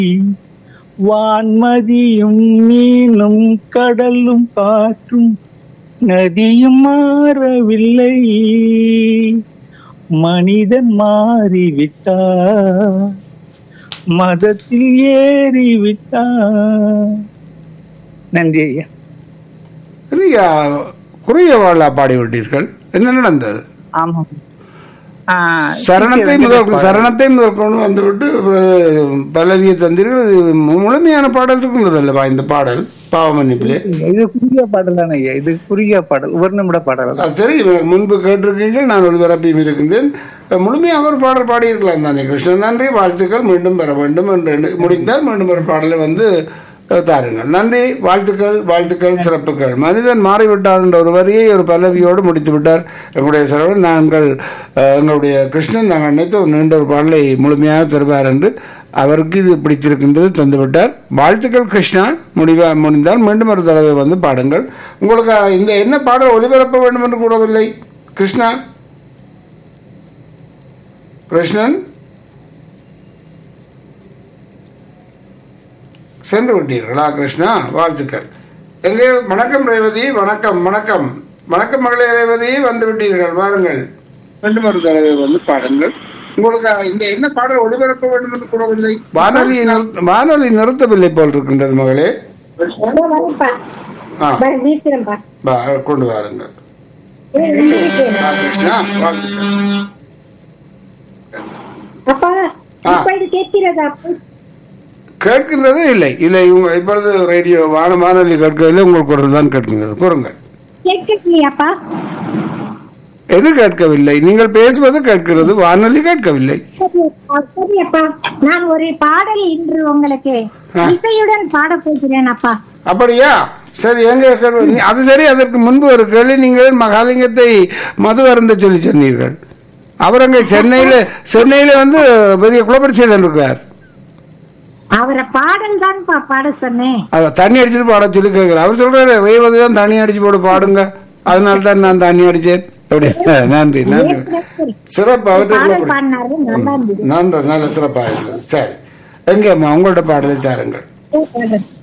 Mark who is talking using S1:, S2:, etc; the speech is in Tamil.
S1: வான்மதியும் மீனும் கடலும் காற்றும் நதியும் மாறவில்லை மனிதன் மாறிவிட்டார் மதத்தில் ஏறிவிட்டார் நன்றி ஐயா
S2: இல்லையா குறுகிய வாழா பாடிவிட்டீர்கள் என்ன நடந்தது
S1: ஆமாம் ஆ,
S2: சரணத்தை முதல் சரணத்தை முதல் கொண்டு வந்துவிட்டு அப்புறம் பல்லவியை தந்தீர்கள் இது முழுமையான பாடல் இருக்கின்றது அல்லவா இந்த பாடல் பாவ மன்னிப்பிலே
S1: இது குறுகிய பாடல் தானே ஐயா இது குறுகிய பாடல் ஒரு நிமிட பாடல் தான்.
S2: அது சரி இவருக்கு முன்பு கேட்டிருக்கீர்கள் நான் ஒளிபரப்பியும் இருக்கின்றேன் முழுமையாக ஒரு பாடல் பாடியிருக்கலாம் தானே கிருஷ்ணன் நன்றி வாழ்த்துக்கள் மீண்டும் பெற வேண்டும் என்று எண்ணு- முடிந்தால் மீண்டும் ஒரு பாடலை வந்து அஹ், தாருங்கள் நன்றி வாழ்த்துக்கள் வாழ்த்துக்கள் சிறப்புகள் மனிதன் மாறிவிட்டார் என்ற ஒரு வரியை ஒரு பல்லவியோடு முடித்து விட்டார் எங்களுடைய சரவணன் நாங்கள் அஹ், எங்களுடைய கிருஷ்ணன் நாங்கள் நினைத்து ஒரு நீண்ட ஒரு பாடலை முழுமையாக தருவார் என்று அவருக்கு இது பிடித்திருக்கின்றது தந்துவிட்டார் வாழ்த்துக்கள் கிருஷ்ணா முடிவா முடிந்தால் மீண்டும் ஒரு தடவை வந்து பாடுங்கள் உங்களுக்கு இந்த என்ன பாடல் ஒளிபரப்ப வேண்டும் என்று கூறவில்லை கிருஷ்ணா கிருஷ்ணன் சென்று விட்டீர்களா கிருஷ்ணா வாழ்த்துக்கள் எங்கே வணக்கம் ரேவதி வணக்கம் வணக்கம் வணக்கம் மகளே ரேவதி வந்து விட்டீர்கள் வாருங்கள் மீண்டும் ஒரு தடவை வந்து பாடுங்கள் உங்களுக்கு இந்த என்ன பாடல் ஒளிபரப்ப வேண்டும் என்று கூறவில்லை வானொலி நிறுத்த வானொலி நிறுத்தவில்லை போல் இருக்கின்றது மகளே ஆ
S3: வீட்டுறேன்ப்பா
S2: வா, கொண்டு வாருங்கள் வா, கிருஷ்ணா வாழ்த்துக்கள்
S3: அப்பா
S2: ஆ.
S3: இப்பொழுது கேட்கிறதா
S2: கேட்கின்றதே இல்லை இல்லை இவங்க இப்பொழுது ரேடியோ வான வானொலி கேட்கவில்லை உங்கள் குரல் தான் கேட்கின்றது கூறுங்கள்
S3: கேட்கலையாப்பா
S2: எது கேட்கவில்லை நீங்கள் பேசுவது கேட்கிறது வானொலி கேட்கவில்லை
S3: சரியப்பா, சரியப்பா நான் ஒரு பாடல் இன்று உங்களுக்கு
S2: ஆ.
S3: இசையுடன் பாட போகிறேன் அப்பா
S2: அப்படியா சரி எங்க கேள்வி நீ- அது சரி அதற்கு முன்பு ஒரு கேள்வி நீங்கள் மகாலிங்கத்தை மது அருந்த சொல்லி சொன்னீர்கள் அவர் அங்கே சென்னையில சென்னையில வந்து பெரிய குளப்படி செய்தன் இருக்கார்
S3: அவரை பாடல் தான்ப்பா பாட சொன்னேன்
S2: அவர் தண்ணி அடிச்சுட்டு பாட சொல்லி கேட்கிறார் அவர் சொல்றாரு ரேவதி தான் தண்ணி அடிச்சு போட்டு பாடுங்க அதனால தான் நான் தண்ணி அடிச்சேன் அப்படி நன்றி நன்றி சிறப்பு அவற்றை
S3: பாடல் பாடினாரு நல்லா இருந்தது
S2: நன்றி நல்ல சிறப்பாக இருந்தது சரி எங்கேம்மா உங்களோட பாடலை சாருங்கள்
S3: பாடல்.